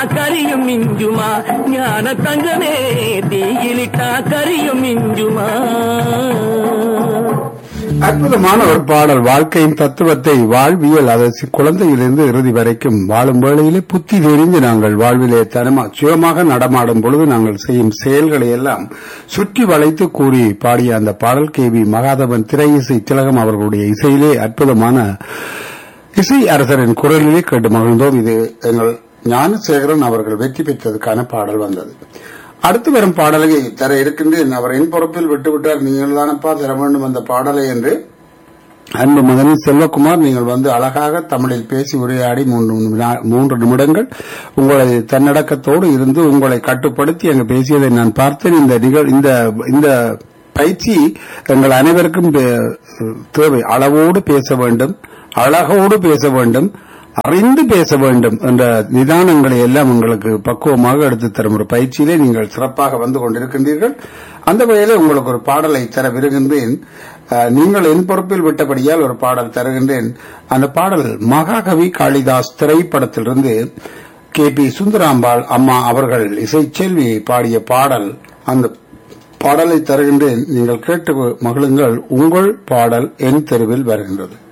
கரியும் மிஞ்சுமா ஞான தங்கமே தீயிலிட்டா கரியும் மிஞ்சுமா அற்புதமான ஒரு பாடல் வாழ்க்கையின் தத்துவத்தை வாழ்வியல் அதை சி- குழந்தையிலிருந்து இறுதி வரைக்கும் வாழும் வேளையிலே புத்தி தெரிந்து நாங்கள் வாழ்விலே தனமா சுயமாக நடமாடும் பொழுது நாங்கள் செய்யும் செயல்களை எல்லாம் சுற்றி வளைத்து கூறி பாடிய அந்த பாடல் கே வி மகாதவன் திரை இசை திலகம் அவர்களுடைய இசையிலே அற்புதமான இசை அரசரின் குரலிலே கேட்டு மகிழ்ந்தோம் இது எங்கள் ஞானசேகரன் அவர்கள் வெற்றி பெற்றதுக்கான பாடல் வந்தது அடுத்து வரும் பாடலை தர இருக்கின்றேன் அவர் என் பொறுப்பில் விட்டுவிட்டார் நீங்கள் தானப்பா தர வேண்டும் அந்த பாடலை என்று அன்பு மகனின் செல்வகுமார் நீங்கள் வந்து அழகாக தமிழில் பேசி உரையாடி மூன்று வினா- மூன்று நிமிடங்கள் உங்களை தன்னடக்கத்தோடு இருந்து உங்களை கட்டுப்படுத்தி அங்கு பேசியதை நான் பார்த்தேன் இந்த நிகழ் இந்த இந்த பயிற்சி எங்கள் அனைவருக்கும் தே- தேவை அளவோடு பேச வேண்டும் அழகோடு பேச வேண்டும் அறிந்து பேச வேண்டும் என்ற நிதானங்களை எல்லாம் உங்களுக்கு பக்குவமாக எடுத்து தரும் ஒரு பயிற்சியிலே நீங்கள் சிறப்பாக வந்து கொண்டிருக்கின்றீர்கள் அந்த வகையிலே உங்களுக்கு ஒரு பாடலை தர விருகின்றேன் அஹ், நீங்கள் என் பொறுப்பில் விட்டபடியால் ஒரு பாடல் தருகின்றேன் அந்த பாடல் மகாகவி காளிதாஸ் திரைப்படத்திலிருந்து கே பி சுந்தராம்பாள் அம்மா அவர்கள் இசைச்செல்வி பாடிய பாடல் அந்த பாடலை தருகின்றேன் நீங்கள் கேட்டு மகிழுங்கள் உங்கள் பாடல் என் தெருவில் வருகின்றது